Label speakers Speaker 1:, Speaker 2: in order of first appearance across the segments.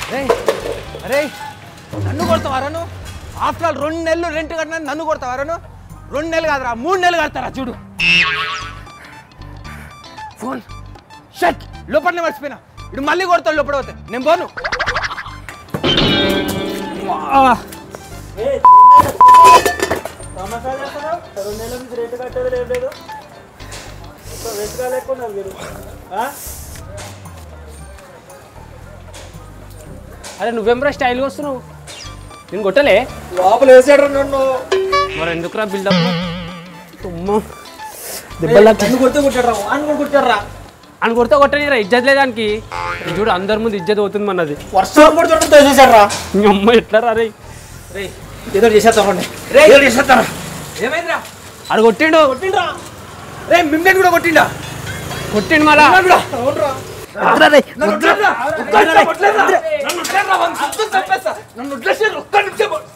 Speaker 1: రే అరే నన్ను కొడతావారా నువ్వు ఆఫ్టర్ ఆల్ రెండు నెలలు రెంట్ కట్టినా నన్ను కొడతావారా నువ్వు రెండు నెలలు కాదురా మూడు నెలలు కడతారా చూడు ఫోన్ షట్ లోపలనే మర్చిపోయినా ఇప్పుడు మళ్ళీ కొడతాడు లోపల పోతే నేను పోను
Speaker 2: తమాషా చేస్తున్నావు రెండు నెలల నుంచి రేటు కట్టేది ఏం లేదు వెంటగా లేకున్నారు మీరు ఆ?
Speaker 3: అరే నువ్వెంబ్రా స్టైల్గా వస్తున్నావు నేను కొట్టలే
Speaker 2: లోపల వేసాడు నన్ను
Speaker 3: మరి ఎందుకురా బిల్డప్ తుమ్మ
Speaker 2: నన్ను కొడితే కొట్టాడు వాడిని కూడా కొట్టారా
Speaker 3: అని కొడితే కొట్టనిరా ఇజ్జత్ లేదానికి ఇది చూడు అందరి ముందు ఇజ్జత్ అవుతుంది మనది
Speaker 2: వర్షం కూడా చూడటం తోసేసాడు
Speaker 3: మీ అమ్మ ఎట్లా రా రే
Speaker 2: ఏదో చేసేస్తామండి
Speaker 1: రే
Speaker 2: ఏదో చేసేస్తారా
Speaker 1: ఏమైందిరా
Speaker 3: ఆడు కొట్టిండు
Speaker 2: కొట్టిండ్రా
Speaker 1: రే మిమ్మల్ని కూడా కొట్టిండా
Speaker 3: కొట్టిండు మళ్ళా
Speaker 2: అవునరా
Speaker 1: నన్ను వదిలేరా? ఒక్క నిమిషం వదిలేరా? నన్ను వదిలేరా? వాడిని సుత్తం చంపేస్తా. నన్ను వదిలేసి ఒక్క నిమిషం వదిలేరా?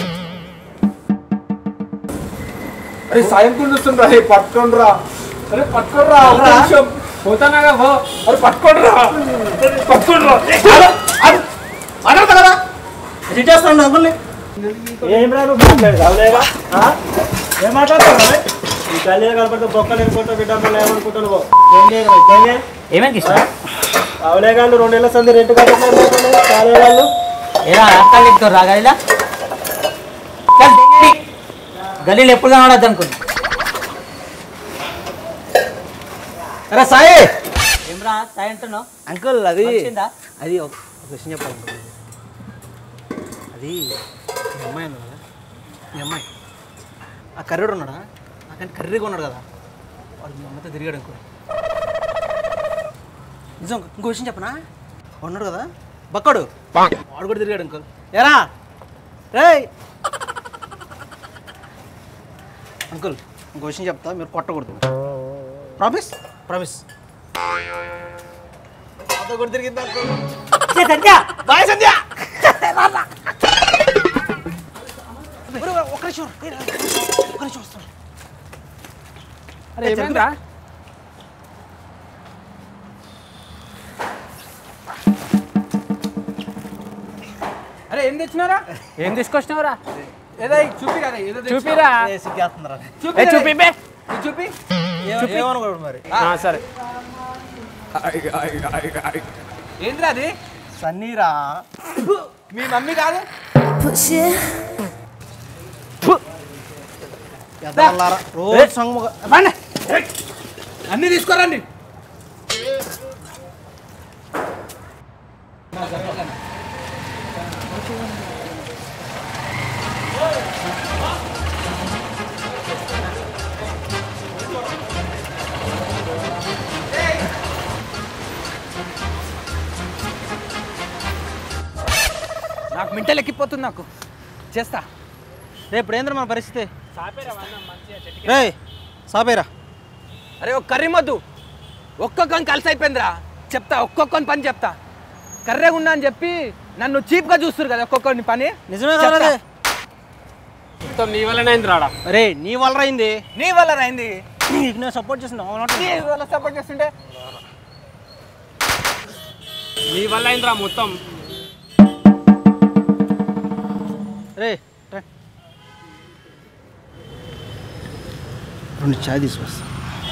Speaker 4: అరే సాయంత్రం చూస్తుండ్రా హే పట్టుకోండిరా అరే పట్టుకోండిరా ఒక నిమిషం
Speaker 3: పోతానాగా పో
Speaker 4: అరే పట్టుకోండిరా పట్టుకోండిరా
Speaker 2: అనవుతా కదా ఇది చేస్తున్నాడు అంకుల్ని ఏం రా నువ్వు మాట్లాడేది అవునేగా ఆ? ఏం మాట్లాడుతున్నావు ఈ తల్లి కనపడితే బొక్కలు ఎనుకుంటా బిడ్డ మళ్ళీ ఏమనుకుంటాను పో. ఏం లేదు రా, ఏం లేదు.
Speaker 5: ఏమేం కృష్ణ
Speaker 2: అవలేగాళ్ళు రెండు నెలల సంది రెంట్ కట్టట్లేదు కాలేగాళ్ళు
Speaker 5: ఏరా అక్కలు చెప్తారు రా గలీలా చల్ దిగండి. గలీలు ఎప్పుడు కనబడద్దు అనుకుంది
Speaker 2: అరే సాయి
Speaker 5: ఏమ్రా సాయంత్రం
Speaker 1: అంకుల్ అది
Speaker 5: వచ్చిందా
Speaker 1: అది ఒక ఒక విషయం చెప్పాలి అంకుల్. అది మీ అమ్మాయి ఉంది కదా మీ అమ్మాయి ఆ కర్రీడు ఉన్నాడా నాకంటే కర్రీగా ఉన్నాడు కదా వాడు మీ అమ్మతో తిరిగాడు అనుకో నిజం ఇంకో విషయం చెప్పనా వాడు ఉన్నాడు కదా బక్కడు వాడు కూడా తిరిగాడు అంకుల్ ఏరా రేయ్ అంకుల్ ఇంకో విషయం చెప్తా మీరు కొట్టకూడదు ప్రామిస్ ప్రామిస్ నాతో కూడా తిరిగింది అంకుల్ బాయ్ సంధ్య ఒరే, ఒరే, ఒక్క నిమిషం రే, రే, ఒక్క నిమిషం వస్తాను
Speaker 3: అరే ఏమైందిరా
Speaker 1: అరే ఏం తెచ్చినారా
Speaker 3: ఏం తీసుకొచ్చినావురా
Speaker 1: ఏదో చూపి కదా ఏదో
Speaker 3: చూపిరా
Speaker 1: సిగ్గేస్తున్నారా
Speaker 3: ఏ చూపి బే.
Speaker 1: చూపి
Speaker 2: ఏమనుకోడు మరి
Speaker 3: ఆ, సరే
Speaker 1: ఏంద్రా అది
Speaker 2: సన్నీరా
Speaker 1: మీ మమ్మీ కాదు
Speaker 2: ఎదవల్లారా. రోజు సంగముగా
Speaker 1: రండి. ఏయ్, అన్నీ తీసుకోరండి నాకు మింటలు ఎక్కిపోతుంది నాకు చేస్తా
Speaker 2: రేపు ఏంద్ర మన పరిస్థితి రే సాపేరా
Speaker 1: అరే ఒక కర్రీ మొద్దు ఒక్కొక్కని కలిసి అయిపోయిందిరా చెప్తా ఒక్కొక్కని పని చెప్తా కర్రెగా ఉన్నా అని చెప్పి నన్ను చీప్గా చూస్తారు కదా ఒక్కొక్కని పని
Speaker 2: నిజమే
Speaker 1: చెప్తా.
Speaker 2: కదా
Speaker 3: మొత్తం నీ వల్లనే అయింది రాడా
Speaker 2: రే నీ వల్ల అయింది
Speaker 1: నీ వల్ల అయింది
Speaker 2: నీకు నేను సపోర్ట్ చేసిన
Speaker 1: నీ వల్ల సపోర్ట్ చేస్తుంటే
Speaker 3: నీ వల్ల అయిందిరా మొత్తం
Speaker 2: రే రే. రెండు చాయ్ తీసుకొస్తా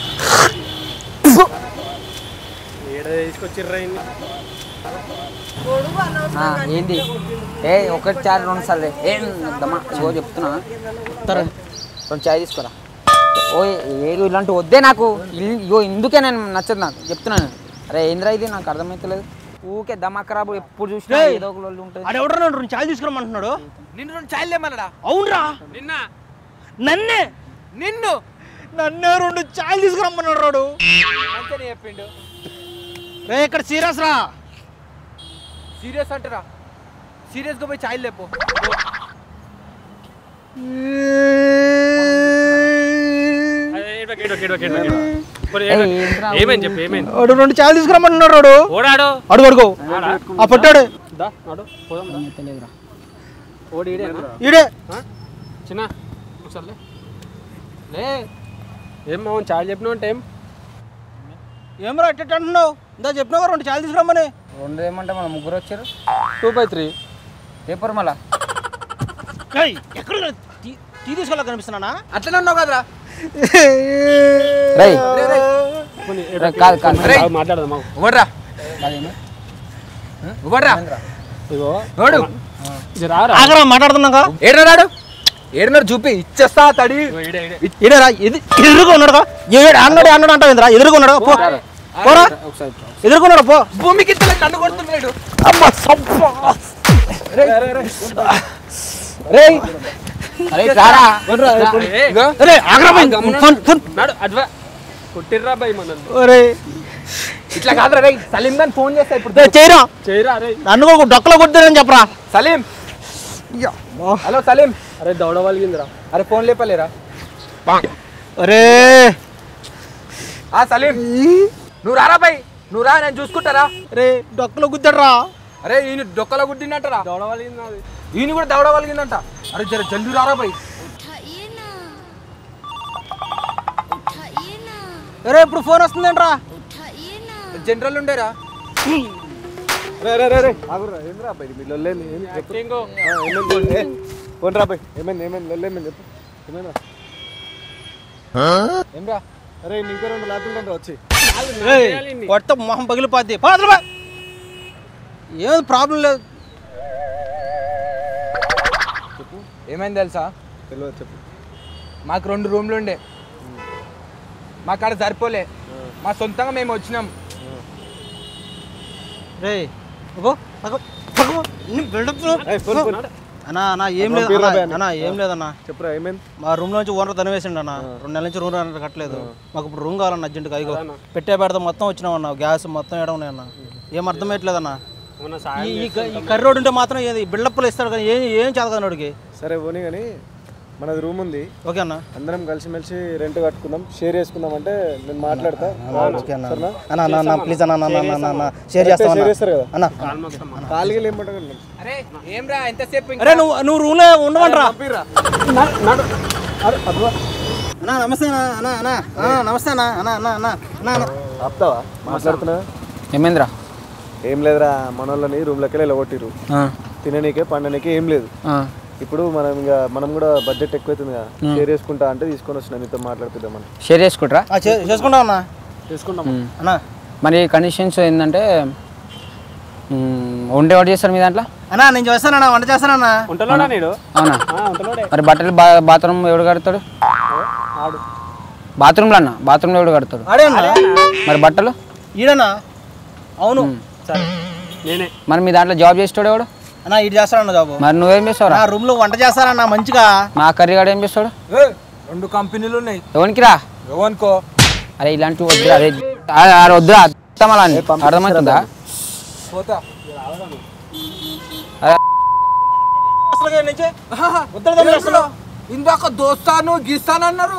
Speaker 5: ఆ, ఏంది ఏ ఒకటి చాయ్ రెండు సార్లు ఏం దమ్మా ఇగో చెప్తున్నా
Speaker 2: తరా.
Speaker 5: రెండు చాయ్ తీసుకురా ఓ ఏదో ఇలాంటి వద్దే నాకు ఇల్- ఇగో ఇందుకే నేను నచ్చదు నాకు చెప్తున్నాను అరే ఏంద్రా ఇది నాకు అర్థమవుతలేదు ఊకే దమా ఖరాబు ఎప్పుడు చూసినా
Speaker 2: రేయ్.
Speaker 5: ఏదో ఒక లొల్లి ఉంటుంది
Speaker 2: ఆడెవడో నన్ను రెండు చాయ్ తీసుకురమ్మంటున్నాడు
Speaker 1: నిన్ను రెండు చాయలు లేమన్నాడా
Speaker 2: అవునరా
Speaker 3: నిన్న
Speaker 2: నన్నే
Speaker 1: నిన్ను
Speaker 2: నన్నే రెండు చాయ్ తీసుకురమ్మన్నాడు రాడు
Speaker 1: మంచిగా చెప్పిండు
Speaker 2: రే ఇక్కడ సీరియస్ రా
Speaker 1: సీరియస్ అంటారా సీరియస్గా పోయి చాయలు లేపో
Speaker 3: అరే, ఏడవకు, ఏడవకు, ఏడవకు, ఏడవకు, ఏడవకు. పోనీ,
Speaker 5: ఏయ్,
Speaker 3: ఏడవకు.
Speaker 5: ఏంట్రా
Speaker 3: ఏమైంది చెప్పు ఏమైంది
Speaker 2: వాడు రెండు చాయ్ తీసుకురమ్మంటున్నాడు రాడు
Speaker 3: ఓడాడు
Speaker 2: అడుగు అడుగు ఆ పట్టాడు
Speaker 3: దా నాడు పోదాం దా.
Speaker 5: తెలియదురా
Speaker 3: ఓడి ఈడేనా?
Speaker 2: ఈడే
Speaker 3: ఆ? చిన్న ఒకసారి లే. లే ఏం మౌన్ చాలు చెప్పినావు అంటే ఏం
Speaker 2: ఏమరా ఎట్ట అంటున్నావు ఇందా చెప్పినావు రెండు చాయ్ తీసుకురమ్మని
Speaker 5: రెండు ఏమంటే మన ముగ్గురు వచ్చారు
Speaker 3: టూ బై త్రీ
Speaker 5: పేపర్ మళ్ళా
Speaker 1: ఏయ్, ఎక్కడ టీ టీ తీసుకోవాలి కనిపిస్తున్నానా
Speaker 4: అట్లనే ఉన్నావు కదరా
Speaker 5: రేయ్ కాదు కాదు
Speaker 3: మాట్లాడదాం మాకు
Speaker 4: ఇవ్వడ్రా ఇవ్వడ్రా
Speaker 3: ఇగో
Speaker 4: నోడు
Speaker 3: ఇది రారా
Speaker 1: ఆగరా మాట్లాడుతున్నాగా
Speaker 4: ఏడున్నాడు ఏడున్నాడు చూపి ఇచ్చేస్తా తడి
Speaker 3: ఇగో ఈడే, ఈడే.
Speaker 1: ఇదేరా ఇది ఎదురుగా ఉన్నాడుగా ఏడు అన్నాడు అన్నాడు అంటావు ఇంద్రా ఎదురుగా ఉన్నాడు పో పోరా
Speaker 3: ఒకసారి
Speaker 1: ఎదుర్కొన్నాడు పో
Speaker 4: భూమికి ఇత్తలే కన్ను కొడుతున్నాడు
Speaker 5: అరే రారా
Speaker 4: ఇగో
Speaker 1: అరే ఆగరా బై. ఫోన్ ఫోన్
Speaker 3: నాడు అడ్వా కొట్టిర్రా బై మనల్ని
Speaker 1: ఒరే
Speaker 4: ఇట్లా కాదురా రే సలీం గాని ఫోన్ చేస్తా ఇప్పుడు
Speaker 1: రే, చేయరా
Speaker 3: చేయరా అరే
Speaker 1: నన్ను కూడా డొక్కలో కొట్టారని చెప్పరా
Speaker 4: సలీం హలో సలీం
Speaker 3: అరే దౌడ వలిగిందిరా
Speaker 4: అరే ఫోన్ లేపలేరా
Speaker 1: అరే
Speaker 4: ఆ సలీం నువ్వు రారా బై నువ్వు రా నేను చూసుకుంటారా
Speaker 1: రే డొక్కలో గుద్దాడరా
Speaker 4: అరే ఈయన డొక్కలో గుడ్డినట్టరా
Speaker 3: దౌడ వలిగింది నాది
Speaker 4: ఈయన కూడా దవడ వలిగిందంట అరే జర జల్దీ రారా బై
Speaker 6: उठाइए ना उठाइए ना
Speaker 1: అరే ఇప్పుడు ఫోన్ వస్తుందేంట్రా
Speaker 6: उठाइए ना
Speaker 4: జనరల్ ఉండేరా
Speaker 3: యాక్టింగ్
Speaker 2: ఫోన్ రా పోయి ఏమైంది ఏమైంది లొల్లి ఏమైంది చెప్పు ఏమైందా
Speaker 4: ఏమ్రా
Speaker 2: అరే నీకు రెండు లాతుంటే వచ్చి
Speaker 1: కొత్త మొహం పగిలిపోద్ది పో, అసలు పో. ఏం ప్రాబ్లం లేదు
Speaker 4: ఏమైంది తెలుసా
Speaker 2: తెలియదు చెప్పు
Speaker 4: మాకు రెండు రూమ్లు ఉండే మాకు ఆడ సరిపోలే మా సొంతంగా మేము వచ్చినాం
Speaker 1: రే పగో, పగో, పగో. నీ build-up లో-
Speaker 2: ఫోన్ ఫోన్
Speaker 1: అన్నా అన్నా ఏం లేదు
Speaker 2: పేరు
Speaker 1: అన్నా,
Speaker 2: రాబోయే అన్న.
Speaker 1: అన్నా ఏం లేదన్నా
Speaker 2: చెప్పురా ఏమైంది
Speaker 1: మా రూమ్ నుంచి ఓనర్ తనివేసిండు అన్న రెండు నెలల నుంచి రూమ్ రెంట్ కట్టలేదు మాకు ఇప్పుడు రూమ్ కావాలన్న అర్జెంట్గా అయ్యో పెట్టే పెడతా మొత్తం వచ్చినామన్న గ్యాస్ మొత్తం ఏడ ఉన్నాయన్న ఏం అర్థమయ్యట్లేదన్న
Speaker 3: మొన్న
Speaker 1: ఈ
Speaker 3: సాయం
Speaker 1: ఈ క- ఈ కర్రీ రోడ్ ఉంటే మాత్రం ఏది బిల్డప్లు ఇస్తాడు కానీ ఏం ఏం చేత కదా వాడికి
Speaker 2: సరే పోనీ కానీ మనది రూమ్ ఉంది
Speaker 1: ఓకే అన్న
Speaker 2: అందరం కలిసిమెలిసి రెంట్ కట్టుకుందాం షేర్ చేసుకుందాం అంటే నేను మాట్లాడతా
Speaker 1: ఓకే అన్న అన్న అన్న అన్న ప్లీజ్ అన్న అన్న అన్న అన్న అన్న షేర్ చేస్తావా
Speaker 2: షేర్
Speaker 1: అన్న?
Speaker 2: చేస్తారు కదా
Speaker 1: అన్న
Speaker 2: కాలిగా ఏమంటారు
Speaker 4: అరే ఏమ్రా ఎంతసేపు ఇంకా?
Speaker 1: అరే నువ్వు నువ్వు రూమ్లో ఉండమంటరా అన్నా నమస్తే అన్న అన్న అన్న అన్న నమస్తే అన్న అన్న అన్న అన్న అన్న అన్న
Speaker 2: ఆపుతావా మాట్లాడుతున్నా
Speaker 5: ఏమైందిరా
Speaker 2: ఏం లేదురా మన వాళ్ళని రూమ్లోకి వెళ్ళి కొట్టిరు
Speaker 5: ఆ,
Speaker 2: తిననీకే పండనీకే ఏం లేదు
Speaker 5: ఆ.
Speaker 2: ఇప్పుడు మనం ఇంకా మనం కూడా బడ్జెట్ ఎక్కువైతుంది కదా షేర్ చేసుకుంటా అంటే తీసుకొని వచ్చిన మీతో మాట్లాడుతుందామని
Speaker 5: షేర్ చేసుకుంటారా
Speaker 1: ఆ, చే- చేసుకుంటాం అన్న
Speaker 3: చేసుకుంటాం
Speaker 5: ఉమ్.
Speaker 1: అన్న
Speaker 5: మరి కండిషన్స్ ఏంటంటే ఉమ్, వండే వాడు చేస్తారు మీ దాంట్లో
Speaker 1: అన్నా నేను చేస్తానన్నా వంట చేస్తానన్నా
Speaker 3: ఉంటలోడా నీడు
Speaker 5: అవునా
Speaker 3: ఆ, ఉంటలోడే
Speaker 5: మరి బట్టలు బా బాత్రూమ్ ఎవడు కడతాడు
Speaker 3: ఆడు
Speaker 5: బాత్రూంలో అన్న బాత్రూంలో ఎవడు కడతాడు
Speaker 1: ఆడే అన్నా
Speaker 5: మరి బట్టలు
Speaker 1: ఈడనా అవును
Speaker 3: సరే నేనే
Speaker 5: మరి మీ దాంట్లో జాబ్ చేస్తాడు ఎవడు
Speaker 1: అన్న ఈడు చేస్తాడన్న జాబు
Speaker 5: మరి నువ్వేం చేస్తావురా
Speaker 1: నా రూమ్ లో వంట చేస్తారన్న మంచిగా
Speaker 5: మా కర్రీ గాడు ఏం చేస్తాడు
Speaker 4: ఏ, రెండు కంపెనీలు ఉన్నాయి
Speaker 5: ఎవరికి రా
Speaker 4: ఎవనుకో
Speaker 5: అరే ఇలాంటివి వద్దురా అరే ఆ- ఆ వద్దురా అర్థమలా అర్థమవుతుందా
Speaker 4: పోతా
Speaker 5: అరే
Speaker 1: అసలు నుంచి
Speaker 4: తెలుసులో, ఇందాక దోస్తాను గీస్తాను అన్నారు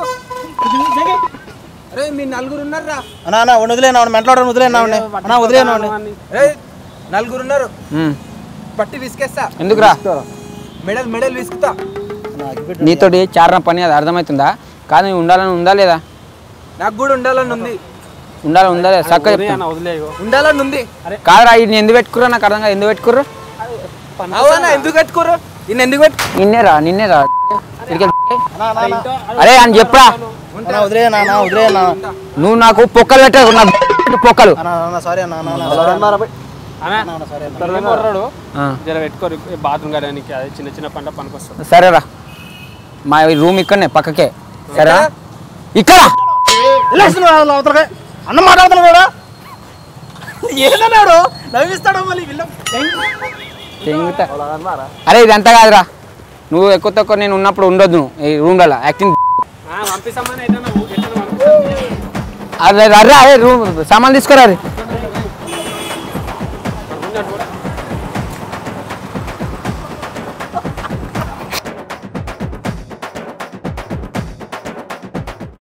Speaker 4: అరే మీ నలుగురు ఉన్నారా
Speaker 1: అన్న అన్న వదిలేనా మెంటలో వదిలేనా అన్న వదిలేనా
Speaker 4: రే నలుగురు ఉన్నారు
Speaker 5: ఉమ్.
Speaker 4: పట్టి విసికేస్తా
Speaker 5: ఎందుకురా
Speaker 4: మెడల్ మెడల్ విసుకుతా
Speaker 5: నీతోటి చారణ పని అది అర్థమవుతుందా కాదు నువ్వు ఉండాలని ఉందా లేదా
Speaker 4: నాకు కూడా ఉండాలని ఉంది
Speaker 5: ఉండాలి ఉందా లేదా చక్కగా చెప్తాను
Speaker 3: అన్న వదిలే ఇగో
Speaker 4: ఉండాలని ఉంది
Speaker 5: కాదురా ఇది ఎందుకు పెట్టుకుర్రా నాకు అర్థం కాదు ఎందుకు పెట్టుకుర్రు
Speaker 4: అవునా ఎందుకు కట్టుకోరు ఈయన ఎందుకు పెట్టు
Speaker 5: నిన్నేరా నిన్నేరా ఇక్కడికి అరే అని చెప్పురా
Speaker 1: అన్న వదిలేనా అన్న వదిలేనా
Speaker 5: నువ్వు నాకు పొక్కలు పెట్టావు నా పొక్కలు
Speaker 1: అన్న అన్న సారీ అన్న అన్న అన్న sorry అన్న.
Speaker 3: అన్న
Speaker 1: అన్న సారీ అన్న
Speaker 3: ఏం కొర్రాడు
Speaker 5: ఆ,
Speaker 3: జర పెట్టుకోరు బాత్రూమ్ కడడానికి అది చిన్న చిన్న పంట పనికొస్తుంది
Speaker 5: సరేరా మా రూమ్ ఇక్కడనే పక్కకే సరేనా ఇక్కడ
Speaker 1: వెళ్ళేస్తున్నాడు వాళ్ళ అవతలకి అన్న మాట్లాడుతున్నాడు కూడా ఏదన్నాడు నవ్విస్తాడు మళ్ళీ వీళ్ళు
Speaker 5: తెంగుతా. అరే ఇదంతా కాదురా నువ్వు ఎక్కువ తక్కువ నేను ఉన్నప్పుడు ఉండొద్దు నువ్వు ఈ రూమ్లలో యాక్టింగ్
Speaker 3: పంపిస్తామని అయితే ఎట్లా
Speaker 5: అరే అరే అరే రూమ్ సామాన్లు తీసుకురా రే
Speaker 3: పంపు